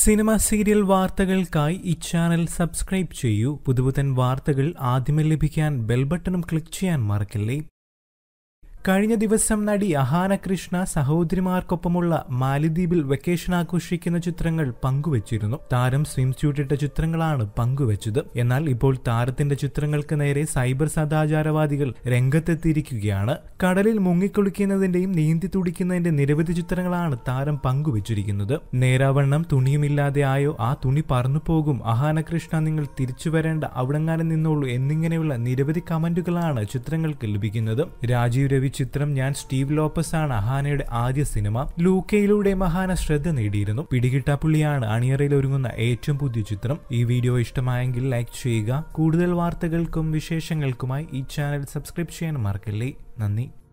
cinema serial വാർത്തകൾക്കായി ഈ channel subscribe ചെയ്യൂ പുതുപുത്തൻ വാർത്തകൾ ആദ്യമേ ലഭിക്കാൻ ബെൽ ബട്ടണും ക്ലിക്ക് ചെയ്യാൻ മറക്കല്ലേ കഴിഞ്ഞ ദിവസം നടി അഹാന കൃഷ്ണ സഹോദരിമാർക്കൊപ്പമുള്ള മാലിദ്വീപിൽ വെക്കേഷൻ ആഘോഷിക്കുന്ന ചിത്രങ്ങൾ പങ്കുവച്ചിരുന്നു താരം സ്വിം സ്യൂട്ടിട്ട ചിത്രങ്ങളാണ് പങ്കുവച്ചത് എന്നാൽ ഇപ്പോൾ താരത്തിന്റെ ചിത്രങ്ങൾക്ക് നേരെ സൈബർ സദാചാരവാദികൾ രംഗത്തെത്തിയിരിക്കുകയാണ് കടലിൽ മുങ്ങിക്കുളിക്കുന്നതിന്റെയും നീന്തി തുടിക്കുന്നതിന്റെ നിരവധി ചിത്രങ്ങളാണ് താരം പങ്കുവച്ചിരിക്കുന്നത് നേരാവണ്ണം തുണിയുമില്ലാതെ ആയോ ആ തുണി പറന്നു പോകും അഹാന കൃഷ്ണ നിങ്ങൾ തിരിച്ചു വരേണ്ട അവിടങ്ങാനും നിന്നോളൂ എന്നിങ്ങനെയുള്ള നിരവധി കമന്റുകളാണ് ചിത്രങ്ങൾക്ക് ലഭിക്കുന്നത് രാജീവ് രവി ചിത്രം ഞാൻ സ്റ്റീവ് ലോപ്പസ് ആണ് അഹാനയുടെ ആദ്യ സിനിമ ലൂക്കയിലൂടെ മഹാന ശ്രദ്ധ നേടിയിരുന്നു പിടികിട്ടാപ്പുള്ളിയാണ് അണിയറയിൽ ഒരുങ്ങുന്ന ഏറ്റവും പുതിയ ചിത്രം ഈ വീഡിയോ ഇഷ്ടമായെങ്കിൽ ലൈക്ക് ചെയ്യുക കൂടുതൽ വാർത്തകൾക്കും വിശേഷങ്ങൾക്കുമായി ഈ ചാനൽ സബ്സ്ക്രൈബ് ചെയ്യാൻ മറക്കല്ലേ നന്ദി